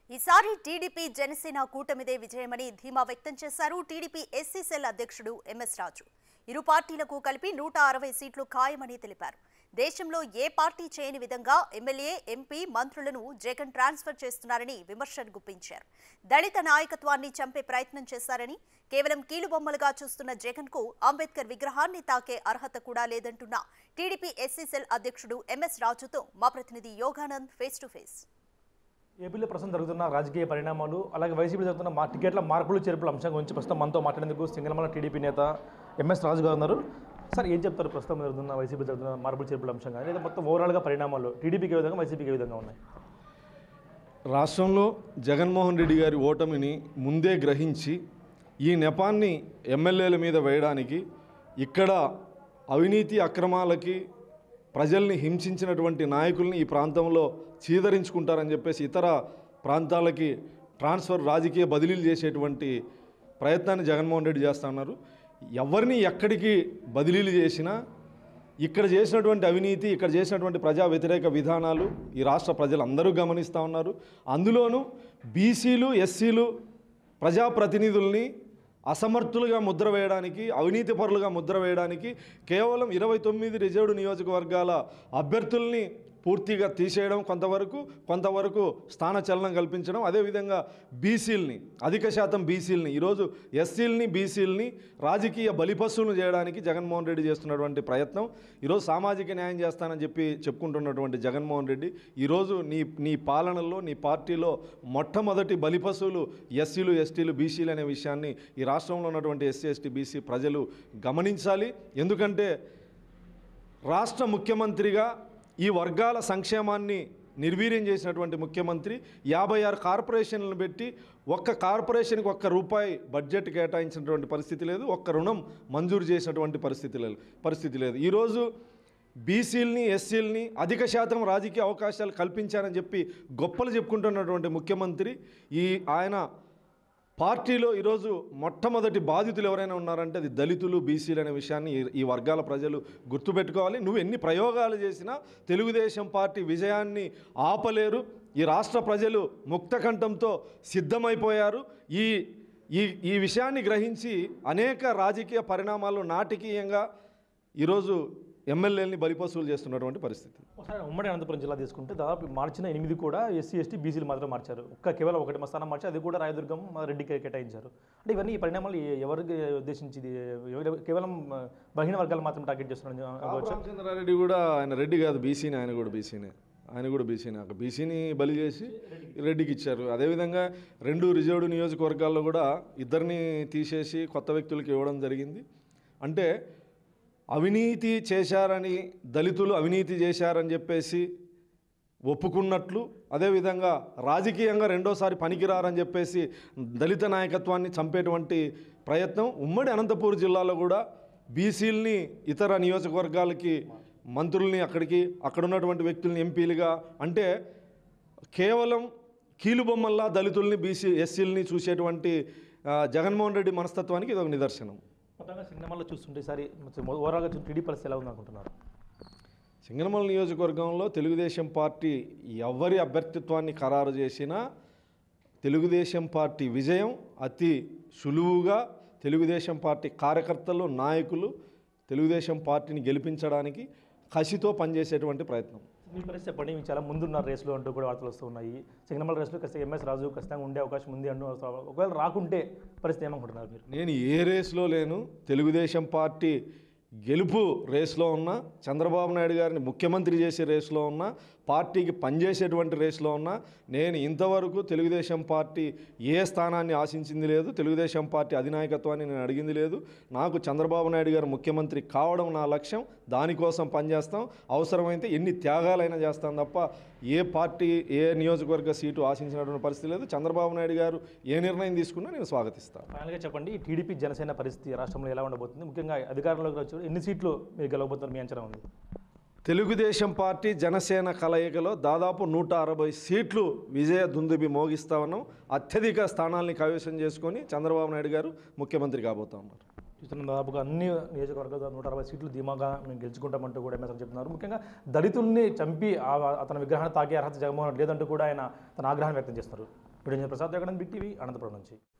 ఈసారి టీడీపీ జనసేన కూటమిదే విజయమని ధీమా వ్యక్తం చేశారు టీడీపీ ఎస్సీ సెల్ అధ్యక్షుడు ఎంఎస్ రాజు ఇరు పార్టీలకు కలిపి నూట అరవై సీట్లు ఖాయమని తెలిపారు దేశంలో ఏ పార్టీ చేయని విధంగా ఎమ్మెల్యే ఎంపీ మంత్రులను జగన్ ట్రాన్స్ఫర్ చేస్తున్నారని విమర్శలు గుప్పించారు దళిత నాయకత్వాన్ని చంపే ప్రయత్నం చేశారని కేవలం కీలుబొమ్మలుగా చూస్తున్న జగన్ కు అంబేద్కర్ విగ్రహాన్ని తాకే అర్హత కూడా లేదంటున్న టీడీపీ ఎస్సీ సెల్ అధ్యక్షుడు ఎంఎస్ రాజుతో మా ప్రతినిధి యోగానంద్ ఫేస్ టు ఫేస్ ఏపీలో ప్రస్తుతం జరుగుతున్న రాజకీయ పరిణామాలు అలాగే వైసీపీ జరుగుతున్న మా టికెట్ల మార్పులు చేర్పుల అంశం గురించి ప్రస్తుతం మనతో మాట్లాడేందుకు సింగనమల టీడీపీ నేత ఎంఎస్ రాజు గారు ఉన్నారు సార్ ఏం చెప్తారు ప్రస్తుతం జరుగుతున్న వైసీపీ జరుగుతున్న మార్పులు చేర్పుల అంశం కానీ లేదా మొత్తం ఓవరాల్గా పరిణామాలు టీడీపీకి ఏ విధంగా వైసీపీకి ఏ విధంగా ఉన్నాయి రాష్ట్రంలో జగన్మోహన్ రెడ్డి గారి ఓటమిని ముందే గ్రహించి ఈ నెపాన్ని ఎమ్మెల్యేల మీద వేయడానికి ఇక్కడ అవినీతి అక్రమాలకి ప్రజల్ని హింసించినటువంటి నాయకుల్ని ఈ ప్రాంతంలో చీదరించుకుంటారని చెప్పేసి ఇతర ప్రాంతాలకి ట్రాన్స్ఫర్ రాజకీయ బదిలీలు చేసేటువంటి ప్రయత్నాన్ని జగన్మోహన్ రెడ్డి చేస్తా ఉన్నారు ఎవరిని ఎక్కడికి బదిలీలు చేసినా ఇక్కడ చేసినటువంటి అవినీతి ఇక్కడ చేసినటువంటి ప్రజా వ్యతిరేక విధానాలు ఈ రాష్ట్ర ప్రజలు అందరూ గమనిస్తూ ఉన్నారు అందులోనూ బీసీలు ఎస్సీలు ప్రజాప్రతినిధుల్ని అసమర్థులుగా ముద్ర వేయడానికి అవినీతి పరులుగా ముద్ర వేయడానికి కేవలం ఇరవై తొమ్మిది రిజర్వ్డ్ నియోజకవర్గాల అభ్యర్థుల్ని పూర్తిగా తీసేయడం కొంతవరకు కొంతవరకు స్థానచలనం కల్పించడం అదేవిధంగా బీసీలని అధిక శాతం బీసీలని ఈరోజు ఎస్సీలని బీసీలని రాజకీయ బలిపశువులను చేయడానికి జగన్మోహన్ రెడ్డి చేస్తున్నటువంటి ప్రయత్నం ఈరోజు సామాజిక న్యాయం చేస్తానని చెప్పి చెప్పుకుంటున్నటువంటి జగన్మోహన్ రెడ్డి ఈరోజు నీ నీ పాలనలో నీ పార్టీలో మొట్టమొదటి బలిపశువులు ఎస్సీలు ఎస్టీలు బీసీలు అనే విషయాన్ని ఈ రాష్ట్రంలో ఉన్నటువంటి ఎస్సీ ఎస్టీ బీసీ ప్రజలు గమనించాలి ఎందుకంటే రాష్ట్ర ముఖ్యమంత్రిగా ఈ వర్గాల సంక్షేమాన్ని నిర్వీర్యం చేసినటువంటి ముఖ్యమంత్రి యాభై ఆరు కార్పొరేషన్లను పెట్టి ఒక్క కార్పొరేషన్కి ఒక్క రూపాయి బడ్జెట్ కేటాయించినటువంటి పరిస్థితి లేదు ఒక్క రుణం మంజూరు చేసినటువంటి పరిస్థితి లేదు పరిస్థితి లేదు ఈరోజు బీసీలని ఎస్సీలని అధిక శాతం రాజకీయ అవకాశాలు కల్పించారని చెప్పి గొప్పలు చెప్పుకుంటున్నటువంటి ముఖ్యమంత్రి ఈ ఆయన పార్టీలో ఈరోజు మొట్టమొదటి బాధితులు ఎవరైనా ఉన్నారంటే అది దళితులు బీసీలు అనే విషయాన్ని ఈ- ఈ వర్గాల ప్రజలు గుర్తుపెట్టుకోవాలి నువ్వు ఎన్ని ప్రయోగాలు చేసినా తెలుగుదేశం పార్టీ విజయాన్ని ఆపలేరు ఈ రాష్ట్ర ప్రజలు ముక్తకంఠంతో సిద్ధమైపోయారు ఈ ఈ ఈ విషయాన్ని గ్రహించి అనేక రాజకీయ పరిణామాలు నాటకీయంగా ఈరోజు ఎమ్మెల్యేలని బలిపశువులు చేస్తున్నటువంటి పరిస్థితి ఒకసారి ఉమ్మడి అనంతపురం జిల్లా తీసుకుంటే దాదాపు మార్చిన ఎనిమిది కూడా ఎస్సీ ఎస్టీ బీసీలు మాత్రం మార్చారు ఒక్క కేవలం ఒకటి మా స్థానం మార్చి అది కూడా రాయదుర్గం మా రెడ్డికి కేటాయించారు అంటే ఇవన్నీ ఈ పరిణామాలు ఎ- ఎవరికి ఉద్దేశించి ఇది ఎవరు- కేవలం ఆ, బలహీన వర్గాలు మాత్రం టార్గెట్ చేస్తున్నారని అనుకోవచ్చా? రామచంద్రారెడ్డి కూడా ఆయన రెడ్డి కాదు బీసీని ఆయన కూడా బీసీనే ఆయన కూడా బీసీనే ఒక బీసీని బలి చేసి రెడ్డికి ఇచ్చారు అదేవిధంగా రెండు రిజర్వ్డ్ నియోజకవర్గాల్లో కూడా ఇద్దరిని తీసేసి కొత్త వ్యక్తులకు ఇవ్వడం జరిగింది అంటే అవినీతి చేశారని దళితులు అవినీతి చేశారని చెప్పేసి ఒప్పుకున్నట్లు అదేవిధంగా రాజకీయంగా రెండోసారి పనికిరారని చెప్పేసి దళిత నాయకత్వాన్ని చంపేటువంటి ప్రయత్నం ఉమ్మడి అనంతపూర్ జిల్లాలో కూడా బీసీలని ఇతర నియోజకవర్గాలకి మంత్రుల్ని అక్కడికి అక్కడ ఉన్నటువంటి వ్యక్తుల్ని ఎంపీలుగా అంటే కేవలం కీలుబొమ్మల్లా దళితుల్ని బీసీ ఎస్సీలని చూసేటువంటి ఆ, జగన్మోహన్ రెడ్డి మనస్తత్వానికి ఇది ఒక నిదర్శనం మొత్తంగా సినిమాలో చూస్తుంటే సరే ఓవరాల్గా చూస్తే టీడీ పరిస్థితి ఎలా ఉంది అనుకుంటున్నారు సింగనమల నియోజకవర్గంలో తెలుగుదేశం పార్టీ ఎవరి అభ్యర్థిత్వాన్ని ఖరారు చేసినా తెలుగుదేశం పార్టీ విజయం అతి సులువుగా తెలుగుదేశం పార్టీ కార్యకర్తలు నాయకులు తెలుగుదేశం పార్టీని గెలిపించడానికి కసితో పనిచేసేటువంటి ప్రయత్నం మీ పరిస్థితి చెప్పండి మీకు చాలా ముందున్న రేసులో అంటూ కూడా వార్తలు వస్తూ ఉన్నాయి సింగనమల రేసులో ఖచ్చితంగా ఎంఎస్ రాజు ఖచ్చితంగా ఉండే అవకాశం ఉంది అంటూ వస్తా- ఒకవేళ రాకుంటే పరిస్థితి ఏమనుకుంటున్నారు మీరు నేను ఏ రేసులో లేను తెలుగుదేశం పార్టీ గెలుపు రేసులో ఉన్నా చంద్రబాబు నాయుడు గారిని ముఖ్యమంత్రి చేసే రేసులో ఉన్నా పార్టీకి పనిచేసేటువంటి రేసులో ఉన్నా నేను ఇంతవరకు తెలుగుదేశం పార్టీ ఏ స్థానాన్ని ఆశించింది లేదు తెలుగుదేశం పార్టీ అధినాయకత్వాన్ని నేను అడిగింది లేదు నాకు చంద్రబాబు నాయుడు గారు ముఖ్యమంత్రి కావడం నా లక్ష్యం దానికోసం పనిచేస్తాం అవసరమైతే ఎన్ని త్యాగాలైనా చేస్తాం తప్ప ఏ పార్టీ ఏ నియోజకవర్గ సీటు ఆశించినటువంటి పరిస్థితి లేదు చంద్రబాబు నాయుడు గారు ఏ నిర్ణయం తీసుకున్నా నేను స్వాగతిస్తాను ఫైనల్గా చెప్పండి ఈ టీడీపీ జనసేన పరిస్థితి రాష్ట్రంలో ఎలా ఉండబోతుంది ముఖ్యంగా అధికారంలోకి వచ్చి ఎన్ని సీట్లు మీరు గెలవబోతున్నారు మీ అంచనా ఉంది తెలుగుదేశం పార్టీ జనసేన కలయికలో దాదాపు నూట అరవై సీట్లు విజయ దుందుబి మోగిస్తా ఉన్నాం అత్యధిక స్థానాల్ని కైవసం చేసుకొని చంద్రబాబు నాయుడు గారు ముఖ్యమంత్రి కాబోతా ఉన్నారు చూస్తున్న దాదాపుగా అన్ని నియోజకవర్గాలు నూట అరవై సీట్లు ధీమాగా మేము గెలుచుకుంటామంటూ కూడా ఎంఎస్ చెప్తున్నారు ముఖ్యంగా దళితుల్ని చంపి ఆ- అతని విగ్రహాన్ని తాకే అర్హత జగన్మోహన్ రెడ్డి లేదంటూ కూడా ఆయన తన ఆగ్రహాన్ని వ్యక్తం చేస్తున్నారు video Prasad Jagan big TV Anantapur నుంచి